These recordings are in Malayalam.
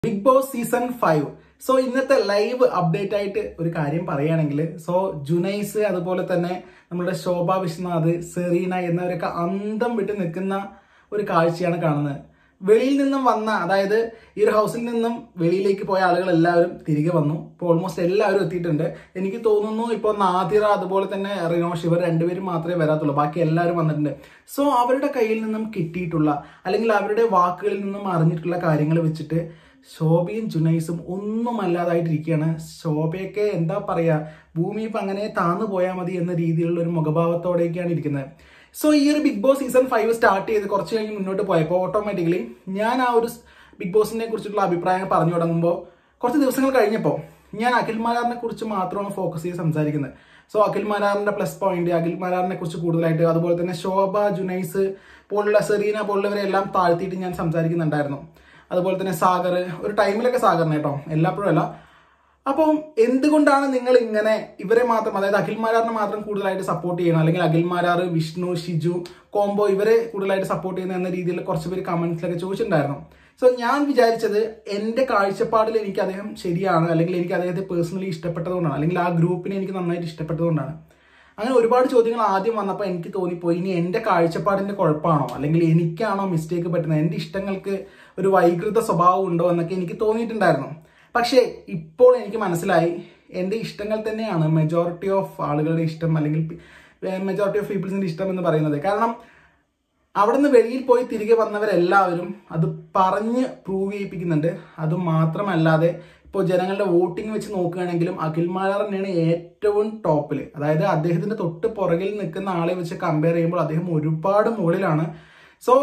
big Boss season five so ഇന്നത്തെ ലൈവ് അപ്ഡേറ്റ് ആയിട്ട് ഒരു കാര്യം പറയുകയാണെങ്കിൽ സോ ജുനൈസ് അതുപോലെ തന്നെ നമ്മുടെ ശോഭ വിശ്വനാഥ് സെറീന എന്നിവരൊക്കെ അന്തം വിട്ട് നിൽക്കുന്ന ഒരു കാഴ്ചയാണ് കാണുന്നത് വെളിയിൽ നിന്നും വന്ന അതായത് ഈ ഒരു ഹൗസിൽ നിന്നും വെളിയിലേക്ക് പോയ ആളുകൾ എല്ലാവരും തിരികെ വന്നു ഇപ്പോൾ ഓൾമോസ്റ്റ് എല്ലാവരും എത്തിയിട്ടുണ്ട് എനിക്ക് തോന്നുന്നു ഇപ്പോൾ നാദിറ അതുപോലെ തന്നെ റിനോഷ് ഇവർ രണ്ടുപേരും മാത്രമേ വരാത്തുള്ളൂ ബാക്കി എല്ലാവരും വന്നിട്ടുണ്ട് സോ അവരുടെ കയ്യിൽ നിന്നും കിട്ടിയിട്ടുള്ള അല്ലെങ്കിൽ അവരുടെ വാക്കുകളിൽ നിന്നും അറിഞ്ഞിട്ടുള്ള കാര്യങ്ങൾ വെച്ചിട്ട് ശോഭയും ജുനൈസും ഒന്നും അല്ലാതായിട്ടിരിക്കുകയാണ് ശോഭയൊക്കെ എന്താ പറയാ ഭൂമി ഇപ്പം അങ്ങനെ താന്നു പോയാൽ മതി എന്ന രീതിയിലുള്ള ഒരു മുഖഭാവത്തോടെയൊക്കെയാണ് ഇരിക്കുന്നത് സോ ഈ ഒരു Bigg Boss season five start ചെയ്ത് കുറച്ച് കഴിഞ്ഞ് മുന്നോട്ട് പോയപ്പോൾ ഓട്ടോമാറ്റിക്കലി ഞാൻ ആ ഒരു ബിഗ് ബോസിനെ കുറിച്ചിട്ടുള്ള അഭിപ്രായം പറഞ്ഞു തുടങ്ങുമ്പോൾ കുറച്ച് ദിവസങ്ങൾ കഴിഞ്ഞപ്പോൾ ഞാൻ അഖിൽ മാരാറിനെ കുറിച്ച് മാത്രമാണ് ഫോക്കസ് ചെയ്ത് സംസാരിക്കുന്നത് സോ അഖിൽ മാരാറിന്റെ പ്ലസ് പോയിന്റ് അഖിൽ മാരാറിനെ കുറിച്ച് കൂടുതലായിട്ട് അതുപോലെ തന്നെ ശോഭ ജുനൈസ് പോലുള്ള സെറീന പോലുള്ളവരെ എല്ലാം താഴ്ത്തിയിട്ട് ഞാൻ സംസാരിക്കുന്നുണ്ടായിരുന്നു അതുപോലെ തന്നെ സാഗർ ഒരു ടൈമിലൊക്കെ സാഗറിനെ കേട്ടോ എല്ലാപ്പോഴും അല്ല അപ്പം എന്തുകൊണ്ടാണ് നിങ്ങൾ ഇങ്ങനെ ഇവരെ മാത്രം അതായത് അഖിൽ മാരാറിനെ മാത്രം കൂടുതലായിട്ട് സപ്പോർട്ട് ചെയ്യണം അല്ലെങ്കിൽ അഖിൽ മാരാർ വിഷ്ണു ഷിജു കോംബോ ഇവരെ കൂടുതലായിട്ട് സപ്പോർട്ട് ചെയ്യുന്ന എന്ന രീതിയിൽ കുറച്ച് പേര് കമന്റ്സിലൊക്കെ ചോദിച്ചിട്ടുണ്ടായിരുന്നു സോ ഞാൻ വിചാരിച്ചത് എൻ്റെ കാഴ്ചപ്പാടിൽ എനിക്ക് അദ്ദേഹം ശരിയാണ് അല്ലെങ്കിൽ എനിക്ക് അദ്ദേഹത്തെ പേഴ്സണലി ഇഷ്ടപ്പെട്ടതുകൊണ്ടാണ് അല്ലെങ്കിൽ ആ ഗ്രൂപ്പിനെ എനിക്ക് നന്നായിട്ട് ഇഷ്ടപ്പെട്ടതുകൊണ്ടാണ് അങ്ങനെ ഒരുപാട് ചോദ്യങ്ങൾ ആദ്യം വന്നപ്പോൾ എനിക്ക് തോന്നിപ്പോയി ഇനി എൻ്റെ കാഴ്ചപ്പാടിൻ്റെ കുഴപ്പമാണോ അല്ലെങ്കിൽ എനിക്കാണോ മിസ്റ്റേക്ക് പറ്റുന്നത് എൻ്റെ ഇഷ്ടങ്ങൾക്ക് ഒരു വൈകൃത സ്വഭാവം ഉണ്ടോ എന്നൊക്കെ എനിക്ക് തോന്നിയിട്ടുണ്ടായിരുന്നു പക്ഷേ ഇപ്പോൾ എനിക്ക് മനസ്സിലായി എൻ്റെ ഇഷ്ടങ്ങൾ തന്നെയാണ് മെജോറിറ്റി ഓഫ് ആളുകളുടെ ഇഷ്ടം അല്ലെങ്കിൽ മെജോറിറ്റി ഓഫ് പീപ്പിൾസിൻ്റെ ഇഷ്ടം എന്ന് പറയുന്നത് കാരണം അവിടെ നിന്ന് വെളിയിൽ പോയി തിരികെ വന്നവരെല്ലാവരും അത് പറഞ്ഞ് പ്രൂവ് ചെയ്യിപ്പിക്കുന്നുണ്ട് അത് മാത്രമല്ലാതെ ഇപ്പോൾ ജനങ്ങളുടെ വോട്ടിംഗ് വെച്ച് നോക്കുകയാണെങ്കിലും അഖിൽ മാലാർ തന്നെയാണ് ഏറ്റവും ടോപ്പിൽ അതായത് അദ്ദേഹത്തിന്റെ തൊട്ട് പുറകിൽ നിൽക്കുന്ന ആളെ വെച്ച് കമ്പയർ ചെയ്യുമ്പോൾ അദ്ദേഹം ഒരുപാട് മുകളിലാണ് സോ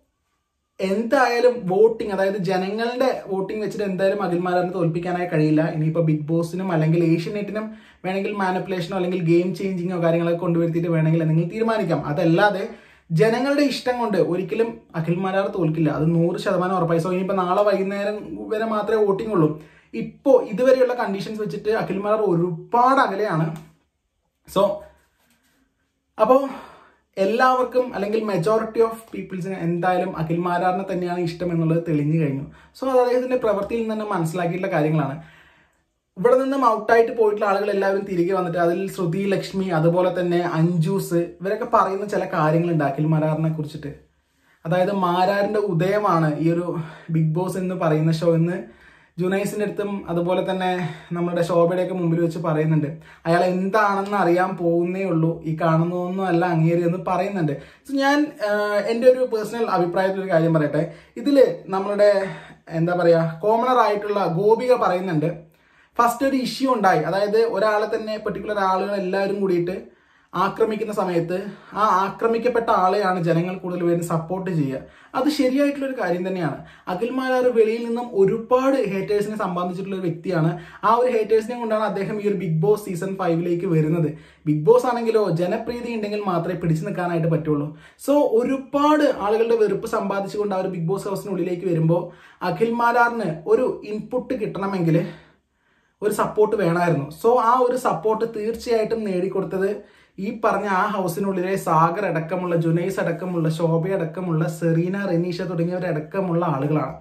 എന്തായാലും വോട്ടിംഗ് അതായത് ജനങ്ങളുടെ വോട്ടിംഗ് വെച്ചിട്ട് എന്തായാലും അഖിൽമാരാറിനെ തോൽപ്പിക്കാനായി കഴിയില്ല ഇനിയിപ്പോൾ ബിഗ് ബോസിനും അല്ലെങ്കിൽ ഏഷ്യനെറ്റിനും വേണമെങ്കിൽ മാനിപ്പുലേഷനോ അല്ലെങ്കിൽ ഗെയിം ചേഞ്ചിങ്ങോ കാര്യങ്ങളൊക്കെ കൊണ്ടുവരുത്തിയിട്ട് വേണമെങ്കിൽ നിങ്ങൾ തീരുമാനിക്കാം അതല്ലാതെ ജനങ്ങളുടെ ഇഷ്ടം കൊണ്ട് ഒരിക്കലും അഖിൽമാരാർ തോൽക്കില്ല അത് നൂറ് ശതമാനം ഉറപ്പായി സോ ഇനിയിപ്പോൾ നാളെ വൈകുന്നേരം വരെ മാത്രമേ വോട്ടിംഗ് ഉള്ളൂ ഇപ്പോൾ ഇതുവരെയുള്ള കണ്ടീഷൻസ് വെച്ചിട്ട് അഖിൽമാരാർ ഒരുപാട് അകലെയാണ് സോ അപ്പോൾ എല്ലാവർക്കും അല്ലെങ്കിൽ മെജോറിറ്റി ഓഫ് പീപ്പിൾസിന് എന്തായാലും അഖിൽ മാരാറിനെ തന്നെയാണ് ഇഷ്ടം എന്നുള്ളത് തെളിഞ്ഞു കഴിഞ്ഞു സോ അത് അദ്ദേഹത്തിന്റെ പ്രവൃത്തിയിൽ നിന്ന് മനസ്സിലാക്കിയിട്ടുള്ള കാര്യങ്ങളാണ് ഇവിടെ നിന്നും ഔട്ടായിട്ട് പോയിട്ടുള്ള ആളുകൾ എല്ലാവരും തിരികെ വന്നിട്ട് അതിൽ ശ്രുതി ലക്ഷ്മി അതുപോലെ തന്നെ അഞ്ജൂസ് ഇവരൊക്കെ പറയുന്ന ചില കാര്യങ്ങളുണ്ട് അഖിൽ മാരാറിനെ കുറിച്ചിട്ട് അതായത് മാരാറിന്റെ ഉദയമാണ് ഈ ഒരു ബിഗ് ബോസ് എന്ന് പറയുന്ന ഷോ എന്ന് ജുനൈസിന്റെ അടുത്തും അതുപോലെ തന്നെ നമ്മുടെ ശോഭയുടെയൊക്കെ മുമ്പിൽ വെച്ച് പറയുന്നുണ്ട് അയാൾ എന്താണെന്ന് അറിയാൻ പോകുന്നേ ഉള്ളൂ ഈ കാണുന്നതൊന്നും അല്ല അങ്ങേറി എന്ന് പറയുന്നുണ്ട് സോ ഞാൻ എൻ്റെ ഒരു പേഴ്സണൽ അഭിപ്രായത്തിൽ ഒരു കാര്യം പറയട്ടെ ഇതിൽ നമ്മളുടെ എന്താ പറയുക കോമണർ ആയിട്ടുള്ള ഗോപിക പറയുന്നുണ്ട് ഫസ്റ്റ് ഒരു ഇഷ്യൂ ഉണ്ടായി അതായത് ഒരാളെ തന്നെ പെർട്ടിക്കുലർ ആളുകൾ എല്ലാവരും കൂടിയിട്ട് ആക്രമിക്കുന്ന സമയത്ത് ആ ആക്രമിക്കപ്പെട്ട ആളെയാണ് ജനങ്ങൾ കൂടുതൽ പേര് സപ്പോർട്ട് ചെയ്യുക അത് ശരിയായിട്ടുള്ള ഒരു കാര്യം തന്നെയാണ് അഖിൽമാരാർ വെളിയിൽ നിന്നും ഒരുപാട് ഹേറ്റേഴ്സിനെ സമ്പാദിച്ചിട്ടുള്ള ഒരു വ്യക്തിയാണ് ആ ഒരു ഹേറ്റേഴ്സിനെ കൊണ്ടാണ് അദ്ദേഹം ഈ ഒരു ബിഗ് ബോസ് സീസൺ ഫൈവിലേക്ക് വരുന്നത് ബിഗ് ബോസ് ആണെങ്കിലോ ജനപ്രീതി ഉണ്ടെങ്കിൽ മാത്രമേ പിടിച്ചു നിൽക്കാനായിട്ട് പറ്റുള്ളൂ സോ ഒരുപാട് ആളുകളുടെ വെറുപ്പ് സമ്പാദിച്ചുകൊണ്ട് ആ ഒരു ബിഗ് ബോസ് ഹൗസിനുള്ളിലേക്ക് വരുമ്പോൾ അഖിൽമാരാറിന് ഒരു ഇൻപുട്ട് കിട്ടണമെങ്കിൽ ഒരു സപ്പോർട്ട് വേണമായിരുന്നു സോ ആ ഒരു സപ്പോർട്ട് തീർച്ചയായിട്ടും നേടിക്കൊടുത്തത് ഈ പറഞ്ഞ ആ ഹൗസിനുള്ളിലെ സാഗർ അടക്കമുള്ള ജുനൈസ് അടക്കമുള്ള ശോഭ അടക്കമുള്ള സെറീന റെനീഷ തുടങ്ങിയവരടക്കമുള്ള ആളുകളാണ്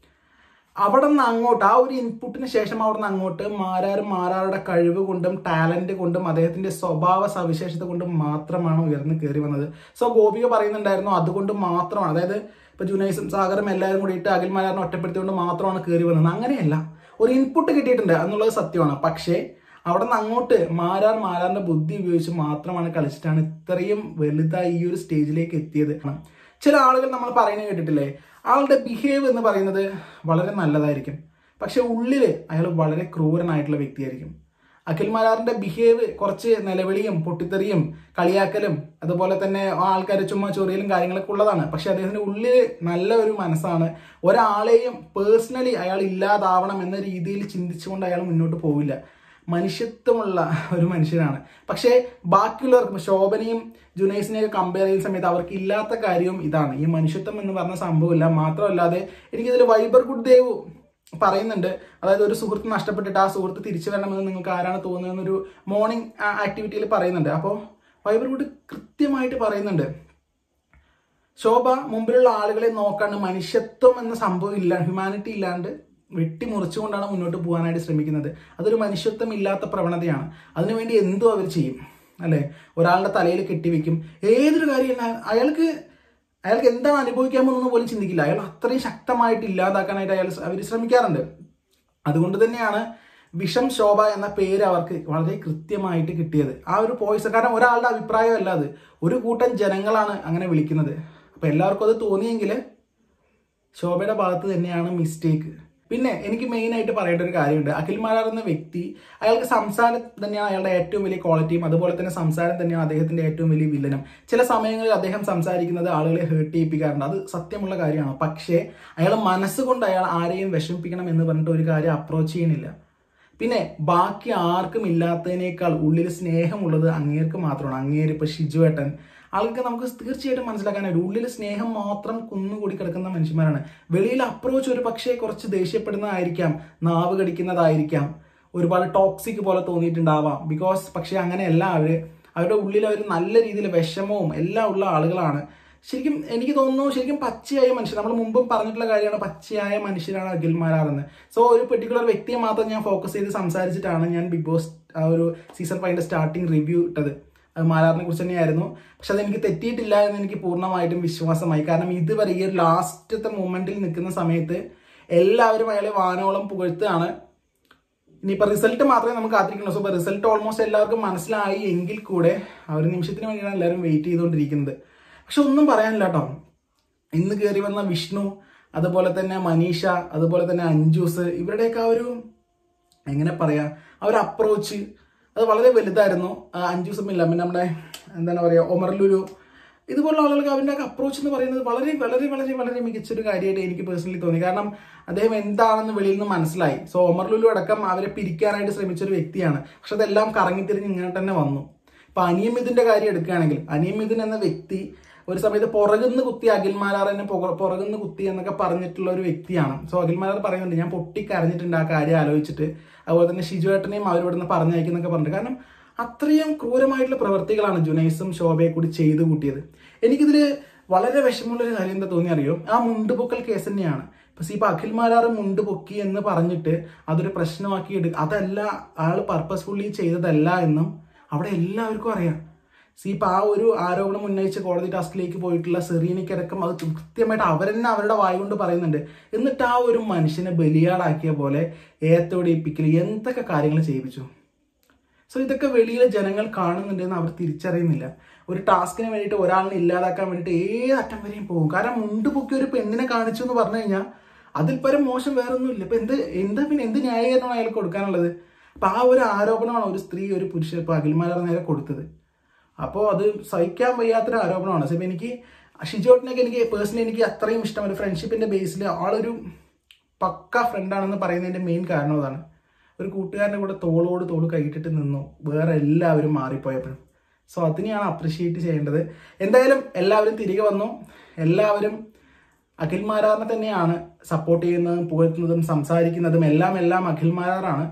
അവിടെ നിന്ന് അങ്ങോട്ട് ആ ഒരു ഇൻപുട്ടിന് ശേഷം അവിടെ നിന്ന് അങ്ങോട്ട് മാരാരും മാരാരുടെ കഴിവ് കൊണ്ടും ടാലന്റ് കൊണ്ടും അദ്ദേഹത്തിന്റെ സ്വഭാവ സവിശേഷത കൊണ്ടും മാത്രമാണ് ഉയർന്നു കയറി വന്നത് സോ ഗോപിക പറയുന്നുണ്ടായിരുന്നു അതുകൊണ്ട് മാത്രമാണ് അതായത് ഇപ്പൊ ജുനൈസും സാഗറും എല്ലാവരും കൂടിയിട്ട് അഖിൽ മാരാറിനെ ഒറ്റപ്പെടുത്തിക്കൊണ്ട് മാത്രമാണ് കയറി വന്നത് അങ്ങനെയല്ല ഒരു ഇൻപുട്ട് കിട്ടിയിട്ടുണ്ട് എന്നുള്ളത് സത്യമാണ് പക്ഷേ അവിടെ നിന്ന് അങ്ങോട്ട് മാരാർ മാരാറിന്റെ ബുദ്ധി ഉപയോഗിച്ച് മാത്രമാണ് കളിച്ചിട്ടാണ് ഇത്രയും വലുതായി ഈ ഒരു സ്റ്റേജിലേക്ക് എത്തിയത് ചില ആളുകൾ നമ്മൾ പറയുന്നത് കേട്ടിട്ടില്ലേ ആളുടെ ബിഹേവ് എന്ന് പറയുന്നത് വളരെ നല്ലതായിരിക്കും പക്ഷെ ഉള്ളിൽ അയാൾ വളരെ ക്രൂരനായിട്ടുള്ള വ്യക്തിയായിരിക്കും അഖിൽ മാരാറിന്റെ ബിഹേവ് കുറച്ച് നിലവിളിയും പൊട്ടിത്തെറിയും കളിയാക്കലും അതുപോലെ തന്നെ ആൾക്കാർ ചുമ്മാ ചൊറിയലും കാര്യങ്ങളൊക്കെ ഉള്ളതാണ് പക്ഷെ അദ്ദേഹത്തിന്റെ ഉള്ളിൽ നല്ല ഒരു മനസ്സാണ് ഒരാളെയും പേഴ്സണലി അയാൾ ഇല്ലാതാവണം എന്ന രീതിയിൽ ചിന്തിച്ചുകൊണ്ട് അയാൾ മുന്നോട്ട് പോവില്ല മനുഷ്യത്വമുള്ള ഒരു മനുഷ്യനാണ് പക്ഷേ ബാക്കിയുള്ളവർക്ക് ശോഭനയും ജുനൈസിനെയൊക്കെ കമ്പയർ ചെയ്യുന്ന സമയത്ത് അവർക്ക് ഇല്ലാത്ത കാര്യവും ഇതാണ് ഈ മനുഷ്യത്വം എന്ന് പറഞ്ഞ സംഭവമില്ല മാത്രമല്ലാതെ എനിക്കിതിൽ വൈബർ ഗുഡ് ദേവ് പറയുന്നുണ്ട് അതായത് ഒരു സുഹൃത്ത് നഷ്ടപ്പെട്ടിട്ട് ആ സുഹൃത്ത് തിരിച്ചു വരണമെന്ന് നിങ്ങൾക്ക് ആരാണ് തോന്നുന്നതെന്നൊരു മോർണിംഗ് ആക്ടിവിറ്റിയിൽ പറയുന്നുണ്ട് അപ്പോൾ വൈബർ ഗുഡ് കൃത്യമായിട്ട് പറയുന്നുണ്ട് ശോഭ മുമ്പിലുള്ള ആളുകളെ നോക്കാണ്ട് മനുഷ്യത്വം എന്ന സംഭവം ഇല്ല ഹ്യൂമാനിറ്റി ഇല്ലാണ്ട് വെട്ടിമുറിച്ചുകൊണ്ടാണ് മുന്നോട്ട് പോകാനായിട്ട് ശ്രമിക്കുന്നത് അതൊരു മനുഷ്യത്വം ഇല്ലാത്ത പ്രവണതയാണ് അതിനുവേണ്ടി എന്തും അവർ ചെയ്യും അല്ലെ ഒരാളുടെ തലയിൽ കെട്ടിവെക്കും ഏതൊരു കാര്യം അയാൾക്ക് അയാൾക്ക് എന്താണ് അനുഭവിക്കാൻ പോകുന്നത് പോലും ചിന്തിക്കില്ല അയാൾ അത്രയും ശക്തമായിട്ട് ഇല്ലാതാക്കാനായിട്ട് അയാൾ അവർ ശ്രമിക്കാറുണ്ട് അതുകൊണ്ട് തന്നെയാണ് വിഷം ശോഭ എന്ന പേര് അവർക്ക് വളരെ കൃത്യമായിട്ട് കിട്ടിയത് ആ ഒരു പോയിസ് കാരണം ഒരാളുടെ അഭിപ്രായമല്ല അത് ഒരു കൂട്ടം ജനങ്ങളാണ് അങ്ങനെ വിളിക്കുന്നത് അപ്പൊ എല്ലാവർക്കും അത് തോന്നിയെങ്കിൽ ശോഭയുടെ ഭാഗത്ത് തന്നെയാണ് മിസ്റ്റേക്ക് പിന്നെ എനിക്ക് മെയിൻ ആയിട്ട് പറയേണ്ട ഒരു കാര്യമുണ്ട് അഖിൽ മാരാർ എന്ന വ്യക്തി അയാൾക്ക് സംസാരം തന്നെയാണ് അയാളുടെ ഏറ്റവും വലിയ ക്വാളിറ്റിയും അതുപോലെ തന്നെ സംസാരം തന്നെയാണ് അദ്ദേഹത്തിന്റെ ഏറ്റവും വലിയ വില്ലനും ചില സമയങ്ങളിൽ അദ്ദേഹം സംസാരിക്കുന്നത് ആളുകളെ ഹേർട്ട് ചെയ്യിപ്പിക്കാറുണ്ട് അത് സത്യമുള്ള കാര്യമാണ് പക്ഷേ അയാൾ മനസ്സുകൊണ്ട് അയാൾ ആരെയും വിഷമിപ്പിക്കണം എന്ന് പറഞ്ഞിട്ട് ഒരു കാര്യം അപ്രോച്ച് ചെയ്യണില്ല പിന്നെ ബാക്കി ആർക്കും ഇല്ലാത്തതിനേക്കാൾ ഉള്ളിൽ സ്നേഹമുള്ളത് അങ്ങേർക്ക് മാത്രമാണ് അങ്ങേര് ഇപ്പൊ ഷിജുവേട്ടൻ ആൾക്ക് നമുക്ക് തീർച്ചയായിട്ടും മനസ്സിലാക്കാനായിട്ട് ഉള്ളിൽ സ്നേഹം മാത്രം കുന്നുകൂടി കിടക്കുന്ന മനുഷ്യന്മാരാണ് വെളിയിൽ അപ്രോച്ച് ഒരു പക്ഷേ കുറച്ച് ദേഷ്യപ്പെടുന്നതായിരിക്കാം നാവ് കടിക്കുന്നതായിരിക്കാം ഒരുപാട് ടോക്സിക് പോലെ തോന്നിയിട്ടുണ്ടാവാം ബിക്കോസ് പക്ഷേ അങ്ങനെയല്ല അവര് അവരുടെ ഉള്ളിൽ അവർ നല്ല രീതിയിൽ വിഷമവും എല്ലാം ഉള്ള ആളുകളാണ് ശരിക്കും എനിക്ക് തോന്നുന്നു ശരിക്കും പച്ചയായ മനുഷ്യൻ നമ്മൾ മുമ്പും പറഞ്ഞിട്ടുള്ള കാര്യമാണ് പച്ചയായ മനുഷ്യരാണ് അഖിൽ മാരാറെന്ന് സോ ഒരു പെർട്ടിക്കുലർ വ്യക്തിയെ മാത്രം ഞാൻ ഫോക്കസ് ചെയ്ത് സംസാരിച്ചിട്ടാണ് ഞാൻ ബിഗ് ബോസ് ആ ഒരു സീസൺ ഫൈവിന്റെ സ്റ്റാർട്ടിംഗ് റിവ്യൂ ഇട്ടത് അത് മാരാറിനെ കുറിച്ച് തന്നെയായിരുന്നു പക്ഷെ അതെനിക്ക് തെറ്റിയിട്ടില്ല എന്ന് എനിക്ക് പൂർണ്ണമായിട്ടും വിശ്വാസമായി കാരണം ഇതുവരെ ഈ ഒരു ലാസ്റ്റത്തെ മൊമെന്റിൽ നിൽക്കുന്ന സമയത്ത് എല്ലാവരും അയാളെ വാനോളം പുകഴ്ത്തുകയാണ് ഇനിയിപ്പോൾ റിസൾട്ട് മാത്രമേ നമുക്ക് കാത്തിരിക്കുള്ളൂ സോ ഇപ്പോൾ റിസൾട്ട് ഓൾമോസ്റ്റ് എല്ലാവർക്കും മനസ്സിലായി എങ്കിൽ കൂടെ ആ ഒരു നിമിഷത്തിന് വേണ്ടിയാണ് എല്ലാവരും വെയിറ്റ് ചെയ്തുകൊണ്ടിരിക്കുന്നത് പക്ഷെ ഒന്നും പറയാനില്ല കേട്ടോ ഇന്ന് കയറി വന്ന വിഷ്ണു അതുപോലെ തന്നെ മനീഷ അതുപോലെ തന്നെ അഞ്ജൂസ് ഇവരുടെയൊക്കെ ആ ഒരു എങ്ങനെ പറയാ ആ ഒരു അപ്രോച്ച് അത് വളരെ വലുതായിരുന്നു ആ അഞ്ജൂസും ഇല്ല പിന്നെ നമ്മുടെ എന്താണ് പറയുക ഒമർലുരു ഇതുപോലുള്ള ആളുകൾക്ക് അവൻ്റെ അപ്രോച്ച് എന്ന് പറയുന്നത് വളരെ വളരെ വളരെ വളരെ മികച്ചൊരു കാര്യമായിട്ട് എനിക്ക് പേഴ്സണലി തോന്നി കാരണം അദ്ദേഹം എന്താണെന്ന് വെളിയിൽ നിന്ന് മനസ്സിലായി സോ ഒമർ ലുലു അടക്കം അവരെ പിരിക്കാനായിട്ട് ശ്രമിച്ച ഒരു വ്യക്തിയാണ് പക്ഷെ അതെല്ലാം കറങ്ങിത്തിരിഞ്ഞ് ഇങ്ങനെ തന്നെ വന്നു ഇപ്പൊ അനിയമിതിന്റെ കാര്യം എടുക്കുകയാണെങ്കിൽ അനിയമിതിൻ എന്ന വ്യക്തി ഒരു സമയത്ത് പുറകുന്ന് കുത്തി അഖിൽമാലാർ എന്നെ പുക- പുറകുന്ന് കുത്തി എന്നൊക്കെ പറഞ്ഞിട്ടുള്ള ഒരു വ്യക്തിയാണ് സോ അഖിൽമാലാർ പറയുന്നുണ്ട് ഞാൻ പൊട്ടിക്കരഞ്ഞിട്ടുണ്ട് ആ കാര്യം ആലോചിച്ചിട്ട് അതുപോലെ തന്നെ ഷിജുവേട്ടനെയും അവരോട് നിന്ന് പറഞ്ഞയക്കുന്നൊക്കെ പറഞ്ഞിട്ട് കാരണം അത്രയും ക്രൂരമായിട്ടുള്ള പ്രവർത്തികളാണ് ജുനൈസും ശോഭയെ കൂടി ചെയ്തു കൂട്ടിയത് എനിക്കിതില് വളരെ വിഷമമുള്ള ഒരു കാര്യം എന്താ തോന്നി അറിയോ ആ മുണ്ടുപൊക്കൽ കേസ് തന്നെയാണ് ഇപ്പൊ സി ഇപ്പൊ അഖിൽമാരാറ് മുണ്ട് പൊക്കി എന്ന് പറഞ്ഞിട്ട് അതൊരു പ്രശ്നമാക്കി എടുക്കുക അതല്ല ആൾ പർപ്പസ്ഫുള്ളി ചെയ്തതല്ല എന്നും അവിടെ എല്ലാവർക്കും അറിയാം സി ഇപ്പൊ ആ ഒരു ആരോപണം ഉന്നയിച്ച് കോടതി ടാസ്കിലേക്ക് പോയിട്ടുള്ള സെറീനയ്ക്കടക്കം അത് കൃത്യമായിട്ട് അവരെന്നെ അവരുടെ വായ കൊണ്ട് പറയുന്നുണ്ട് എന്നിട്ട് ആ ഒരു മനുഷ്യനെ ബലിയാടാക്കിയ പോലെ ഏത്തോടിപ്പിക്കൽ എന്തൊക്കെ കാര്യങ്ങൾ ചെയ്യിപ്പിച്ചു സോ ഇതൊക്കെ വെളിയിലെ ജനങ്ങൾ കാണുന്നുണ്ടെന്ന് അവർ തിരിച്ചറിയുന്നില്ല ഒരു ടാസ്കിന് വേണ്ടിയിട്ട് ഒരാളിനെ ഇല്ലാതാക്കാൻ വേണ്ടിയിട്ട് ഏത് അറ്റം വരെയും പോകും കാരണം മുണ്ട് പൊക്കി ഒരു പെണ്ണിനെ കാണിച്ചു എന്ന് പറഞ്ഞു കഴിഞ്ഞാൽ അതിൽ പരം മോശം വേറെ ഒന്നുമില്ല ഇപ്പൊ എന്ത് എന്താ പിന്നെ എന്ത് ന്യായീകരണമാണ് അയാൾക്ക് കൊടുക്കാനുള്ളത് അപ്പൊ ആ ഒരു ആരോപണമാണ് ഒരു സ്ത്രീ ഒരു പുരുഷൻ ഇപ്പൊ അഖിൽമാരാർ നേരെ കൊടുത്തത് അപ്പോൾ അത് സഹിക്കാൻ വയ്യാത്തൊരു ആരോപണമാണ് സോ ഇപ്പൊ എനിക്ക് ഷിജോട്ടിനൊക്കെ എനിക്ക് പേഴ്സണലി എനിക്ക് അത്രയും ഇഷ്ടം ഒരു ഫ്രണ്ട്ഷിപ്പിന്റെ ബേസിൽ ആളൊരു പക്ക ഫ്രണ്ടാണെന്ന് പറയുന്നതിന്റെ മെയിൻ കാരണം അതാണ് ഒരു കൂട്ടുകാരൻ്റെ കൂടെ തോളോട് തോട് കൈയിട്ടിട്ട് നിന്നു വേറെ എല്ലാവരും മാറിപ്പോയപ്പോഴും സോ അതിനെയാണ് അപ്രിഷിയേറ്റ് ചെയ്യേണ്ടത് എന്തായാലും എല്ലാവരും തിരികെ വന്നു എല്ലാവരും അഖിൽ മാരാറിനെ തന്നെയാണ് സപ്പോർട്ട് ചെയ്യുന്നതും പുകഴ്ത്തുന്നതും സംസാരിക്കുന്നതും എല്ലാം എല്ലാം അഖിൽ മാരാറാണ്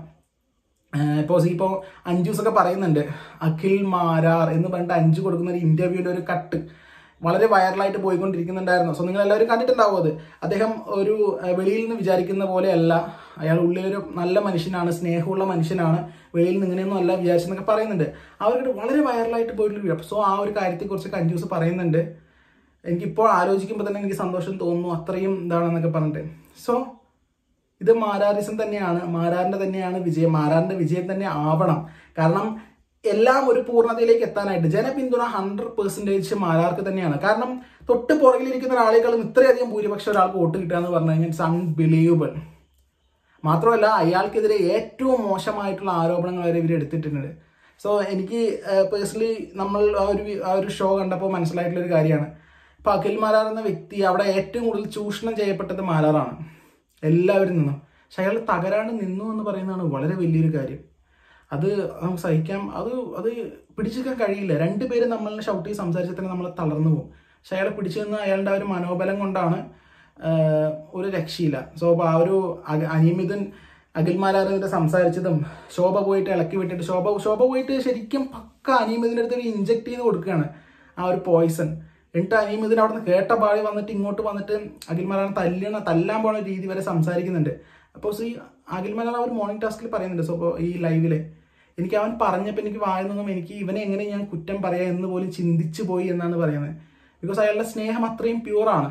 ഇപ്പോൾ ഇപ്പോൾ അഞ്ജൂസ് ഒക്കെ പറയുന്നുണ്ട് അഖിൽ മാരാർ എന്ന് പറഞ്ഞിട്ട് അഞ്ചു കൊടുക്കുന്ന ഒരു ഇന്റർവ്യൂവിൽ ഒരു കട്ട് വളരെ വൈറലായിട്ട് പോയിക്കൊണ്ടിരിക്കുന്നുണ്ടായിരുന്നു സോ നിങ്ങൾ എല്ലാവരും കണ്ടിട്ടുണ്ടാവും അത് അദ്ദേഹം ഒരു ഏഹ്, വെളിയിൽ നിന്ന് വിചാരിക്കുന്ന പോലെയല്ല അയാൾ ഉള്ളിലൊരു നല്ല മനുഷ്യനാണ് സ്നേഹമുള്ള മനുഷ്യനാണ് വെളിയിൽ നിന്ന് ഇങ്ങനെയൊന്നും അല്ല വിചാരിച്ചെന്നൊക്കെ പറയുന്നുണ്ട് അവർക്ക് വളരെ വൈറലായിട്ട് പോയിട്ടുള്ള വീഡിയോ സോ ആ ഒരു കാര്യത്തെക്കുറിച്ച് അഞ്ജൂസ് പറയുന്നുണ്ട് എനിക്കിപ്പോൾ ആലോചിക്കുമ്പോൾ തന്നെ എനിക്ക് സന്തോഷം തോന്നുന്നു അത്രയും ഇതാണെന്നൊക്കെ പറഞ്ഞിട്ട് സോ ഇത് മാരാറിസം തന്നെയാണ് മാരാറിന്റെ തന്നെയാണ് വിജയം മാരാറിന്റെ വിജയം തന്നെ ആവണം കാരണം എല്ലാം ഒരു പൂർണ്ണതയിലേക്ക് എത്താനായിട്ട് ജനപിന്തുണ ഹൺഡ്രഡ് പെർസെന്റേജ് മാരാർക്ക് തന്നെയാണ് കാരണം തൊട്ട് പുറകിലിരിക്കുന്ന ഒരാളെക്കാളും ഇത്രയധികം ഭൂരിപക്ഷം ഒരാൾക്ക് വോട്ട് കിട്ടുക എന്ന് പറഞ്ഞു കഴിഞ്ഞാൽ ഇറ്റ്സ് അൺബിലീവബിൾ മാത്രമല്ല അയാൾക്കെതിരെ ഏറ്റവും മോശമായിട്ടുള്ള ആരോപണങ്ങൾ വരെ ഇവർ എടുത്തിട്ടുണ്ട് സോ എനിക്ക് പേഴ്സണലി നമ്മൾ ആ ഒരു വി- ആ ഒരു ഷോ കണ്ടപ്പോൾ മനസ്സിലായിട്ടുള്ള ഒരു കാര്യമാണ് ഇപ്പൊ അഖിൽ മാരാർ എന്ന വ്യക്തി അവിടെ ഏറ്റവും കൂടുതൽ ചൂഷണം ചെയ്യപ്പെട്ടത് മാരാറാണ് എല്ലാവരും നിന്നും പക്ഷെ അയാൾ തകരാണ്ട് നിന്നു എന്ന് പറയുന്നതാണ് വളരെ വലിയൊരു കാര്യം അത് നമുക്ക് സഹിക്കാം അത് അത് പിടിച്ചെടുക്കാൻ കഴിയില്ല രണ്ടുപേരും നമ്മളെ ഷൗട്ട് ചെയ്ത് സംസാരിച്ചാൽ തന്നെ നമ്മൾ തളർന്നു പോകും പക്ഷെ അയാളെ പിടിച്ചു നിന്ന് അയാളുടെ ആ ഒരു മനോബലം കൊണ്ടാണ് ആഹ്, ഒരു രക്ഷയില്ല സോ അപ്പോൾ ആ ഒരു അക- അനിയമിതൻ അഖിൽമാരാറിന്റെ സംസാരിച്ചതും ശോഭ പോയിട്ട് ഇളക്കി വിട്ടിട്ട് ശോഭ ശോഭ പോയിട്ട് ശരിക്കും പക്ക അനിയമിതിന്റെ അടുത്ത് ഇഞ്ചെക്ട് ചെയ്ത് കൊടുക്കുകയാണ് ആ ഒരു പോയിസൺ എന്നിട്ട് അനിയമിതിന് അവിടെ നിന്ന് കേട്ട പാടി വന്നിട്ട് ഇങ്ങോട്ട് വന്നിട്ട് അഖിൽമാരാണ് തല്ലണ തല്ലാൻ പോണ രീതി വരെ സംസാരിക്കുന്നുണ്ട് അപ്പോൾ ഈ അഖിൽമലാൽ അവർ മോർണിംഗ് ടാസ്കിൽ പറയുന്നുണ്ട് സോ അപ്പോൾ ഈ ലൈവില് എനിക്ക് അവൻ പറഞ്ഞപ്പോൾ എനിക്ക് വായുന്നതും എനിക്ക് ഇവനെ എങ്ങനെ ഞാൻ കുറ്റം പറയാം എന്ന് പോലും ചിന്തിച്ചു പോയി എന്നാണ് പറയുന്നത് ബിക്കോസ് അയാളുടെ സ്നേഹം അത്രയും പ്യൂറാണ്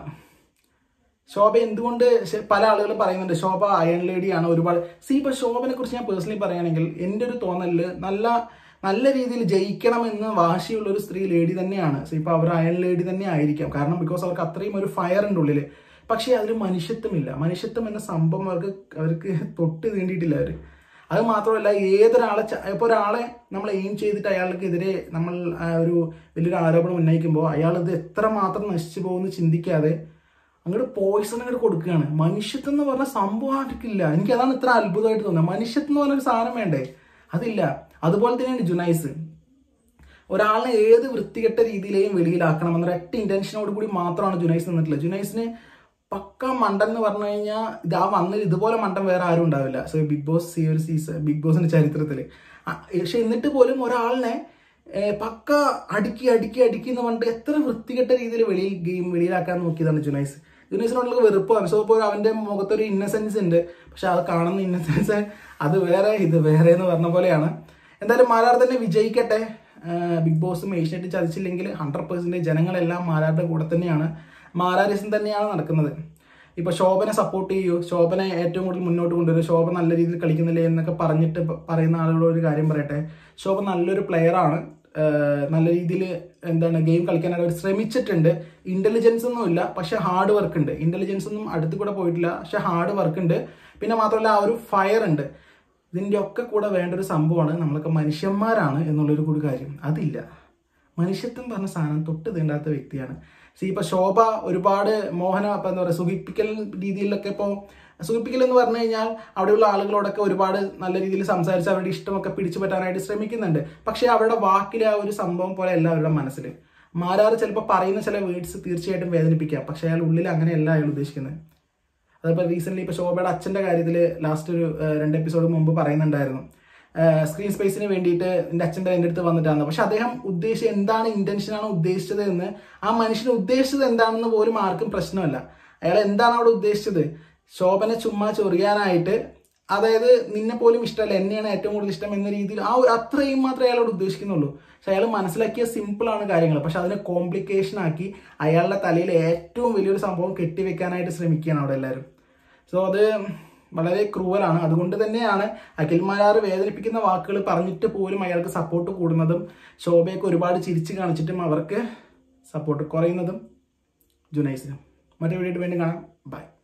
ശോഭ എന്തുകൊണ്ട് ശ- പല ആളുകൾ പറയുന്നുണ്ട് ശോഭ അയൺ ലേഡിയാണ് ഒരുപാട് സി ഇപ്പൊ ശോഭനെ കുറിച്ച് ഞാൻ പേഴ്സണലി പറയുകയാണെങ്കിൽ എൻ്റെ ഒരു തോന്നലില് നല്ല നല്ല രീതിയിൽ ജയിക്കണമെന്ന് വാശിയുള്ള ഒരു സ്ത്രീ ലേഡി തന്നെയാണ് സോ ഇപ്പൊ അവർ അയൺ ലേഡി തന്നെ ആയിരിക്കാം കാരണം ബിക്കോസ് അവർക്ക് അത്രയും ഒരു ഫയർ ഉണ്ട് ഉള്ളില് പക്ഷേ അതിൽ മനുഷ്യത്വമില്ല മനുഷ്യത്വം എന്ന സംഭവം അവർക്ക് അവർക്ക് തൊട്ട് തീണ്ടിയിട്ടില്ല അവർ അത് മാത്രമല്ല ഏതൊരാളെ ച- ഇപ്പൊ ഒരാളെ നമ്മൾ എയിം ചെയ്തിട്ട് അയാൾക്കെതിരെ നമ്മൾ ആ, ഒരു വലിയൊരു ആരോപണം ഉന്നയിക്കുമ്പോൾ അയാൾ ഇത് എത്ര മാത്രം നശിച്ചു പോകുമെന്ന് ചിന്തിക്കാതെ അങ്ങോട്ട് പോയിസൺ അങ്ങോട്ട് കൊടുക്കുകയാണ് മനുഷ്യത്വം എന്ന് പറഞ്ഞ സംഭവം ആർക്കില്ല എനിക്ക് അതാണ് ഇത്ര അത്ഭുതമായിട്ട് തോന്നുന്നത് മനുഷ്യത്വം എന്ന് പറഞ്ഞൊരു സാധനം വേണ്ടേ അതില്ല അതുപോലെ തന്നെയാണ് ജുനൈസ് ഒരാളിനെ ഏത് വൃത്തികെട്ട രീതിയിലെയും വെളിയിലാക്കണം എന്നൊരു ഒറ്റ ഇന്റൻഷനോട് കൂടി മാത്രമാണ് ജുനൈസ് നിന്നിട്ടുള്ളത് ജുനൈസിന് പക്ക മണ്ടൻ എന്ന് പറഞ്ഞു കഴിഞ്ഞാൽ ഇതാ വന്ന് ഇതുപോലെ മണ്ടൻ വേറെ ആരും ഉണ്ടാവില്ല സോ ബിഗ് ബോസ് ഈ ഒരു സീസൺ ബിഗ് ബോസിന്റെ ചരിത്രത്തിൽ പക്ഷെ എന്നിട്ട് പോലും ഒരാളിനെ ഏ, പക്ക അടുക്കി അടുക്കി അടുക്കി എന്ന് പറഞ്ഞിട്ട് എത്ര വൃത്തികെട്ട രീതിയിൽ വെളിയിൽ ഗെയിം വെളിയിലാക്കാൻ നോക്കിയതാണ് ജുനൈസ് ജുനൈസിനോടുള്ള വെറുപ്പാണ് സോ ഇപ്പോൾ അവന്റെ മുഖത്തൊരു ഇന്നസെൻസ് ഉണ്ട് പക്ഷെ അത് കാണുന്ന ഇന്നസെൻസ് അത് വേറെ ഇത് വേറെ എന്ന് പറഞ്ഞ പോലെയാണ് എന്തായാലും മാരാർ തന്നെ വിജയിക്കട്ടെ ആഹ് ബിഗ് ബോസും ഏഷ്യാനെറ്റ് ചതിച്ചില്ലെങ്കിൽ ഹൺഡ്രഡ് പെർസെൻറ്റേജ് ജനങ്ങളെല്ലാം മാരാരുടെ കൂടെ തന്നെയാണ് മാരാരിസം തന്നെയാണ് നടക്കുന്നത് ഇപ്പൊ ശോഭനെ സപ്പോർട്ട് ചെയ്യൂ ശോഭനെ ഏറ്റവും കൂടുതൽ മുന്നോട്ട് കൊണ്ടുവരും ശോഭ നല്ല രീതിയിൽ കളിക്കുന്നില്ലേ എന്നൊക്കെ പറഞ്ഞിട്ട് പ- പറയുന്ന ആളുകളോട് ഒരു കാര്യം പറയട്ടെ ശോഭ നല്ലൊരു പ്ലെയർ ആണ് ആഹ് നല്ല രീതിയിൽ എന്താണ് ഗെയിം കളിക്കാനായിട്ട് അവർ ശ്രമിച്ചിട്ടുണ്ട് ഇന്റലിജൻസ് ഒന്നും ഇല്ല പക്ഷെ ഹാർഡ് വർക്ക് ഉണ്ട് ഇന്റലിജൻസ് ഒന്നും അടുത്ത് കൂടെ പോയിട്ടില്ല പക്ഷെ ഹാർഡ് വർക്ക് ഉണ്ട് പിന്നെ മാത്രമല്ല ആ ഒരു ഫയർ ഉണ്ട് ഇതിൻ്റെ ഒക്കെ കൂടെ വേണ്ട ഒരു സംഭവമാണ് നമ്മളൊക്കെ മനുഷ്യന്മാരാണ് എന്നുള്ളൊരു കൂടി കാര്യം അതില്ല മനുഷ്യത്വം പറഞ്ഞ സാധനം തൊട്ട് തീണ്ടാത്ത വ്യക്തിയാണ് സി ഇപ്പൊ ശോഭ ഒരുപാട് മോഹന ഇപ്പൊ എന്താ പറയുക സുഖിപ്പിക്കൽ രീതിയിലൊക്കെ ഇപ്പോൾ സുഖിപ്പിക്കൽ എന്ന് പറഞ്ഞു കഴിഞ്ഞാൽ അവിടെയുള്ള ആളുകളോടൊക്കെ ഒരുപാട് നല്ല രീതിയിൽ സംസാരിച്ച് അവരുടെ ഇഷ്ടമൊക്കെ പിടിച്ചു പറ്റാനായിട്ട് ശ്രമിക്കുന്നുണ്ട് പക്ഷേ അവരുടെ വാക്കിലെ ആ ഒരു സംഭവം പോലെ അല്ല അവരുടെ മനസ്സിൽ മാരാറ് ചിലപ്പോൾ പറയുന്ന ചില വേർഡ്സ് തീർച്ചയായിട്ടും വേദനിപ്പിക്കാം പക്ഷേ അയാൾ ഉള്ളിൽ അങ്ങനെയല്ല അയാൾ ഉദ്ദേശിക്കുന്നത് അതേപോലെ റീസെന്റ് ഇപ്പൊ ശോഭയുടെ അച്ഛന്റെ കാര്യത്തിൽ ലാസ്റ്റ് ഒരു ഏഹ്, രണ്ട് എപ്പിസോഡ് മുമ്പ് പറയുന്നുണ്ടായിരുന്നു സ്ക്രീൻ സ്പേസിന് വേണ്ടിയിട്ട് എൻ്റെ അച്ഛൻ്റെ എൻ്റെ അടുത്ത് വന്നിട്ടാണ് പക്ഷെ അദ്ദേഹം ഉദ്ദേശിച്ച എന്താണ് ഇന്റൻഷനാണ് ഉദ്ദേശിച്ചത് എന്ന് ആ മനുഷ്യന് ഉദ്ദേശിച്ചത് എന്താണെന്ന് പോലും ആർക്കും പ്രശ്നമല്ല അയാൾ എന്താണ് അവിടെ ഉദ്ദേശിച്ചത് ശോഭനെ ചുമ്മാ ചൊറിയാനായിട്ട് അതായത് നിന്നെ പോലും ഇഷ്ടമല്ല എന്നെയാണ് ഏറ്റവും കൂടുതൽ ഇഷ്ടം എന്ന രീതിയിൽ ആ ഒരു അത്രയും മാത്രമേ അയാളോട് ഉദ്ദേശിക്കുന്നുള്ളൂ പക്ഷെ അയാൾ മനസ്സിലാക്കിയ സിമ്പിൾ ആണ് കാര്യങ്ങൾ പക്ഷെ അതിനെ കോംപ്ലിക്കേഷൻ ആക്കി അയാളുടെ തലയിൽ ഏറ്റവും വലിയൊരു സംഭവം കെട്ടിവെക്കാനായിട്ട് ശ്രമിക്കുകയാണ് അവിടെ എല്ലാവരും സോ അത് വളരെ ക്രൂവലാണ് അതുകൊണ്ട് തന്നെയാണ് അഖിൽ മാരാർ വേദനിപ്പിക്കുന്ന വാക്കുകൾ പറഞ്ഞിട്ട് പോലും അയാൾക്ക് സപ്പോർട്ട് കൂടുന്നതും ശോഭയൊക്കെ ഒരുപാട് ചിരിച്ച് കാണിച്ചിട്ടും അവർക്ക് സപ്പോർട്ട് കുറയുന്നതും ജുനൈസിനും മറ്റേ വീഡിയോ വേണ്ടി കാണാം ബൈ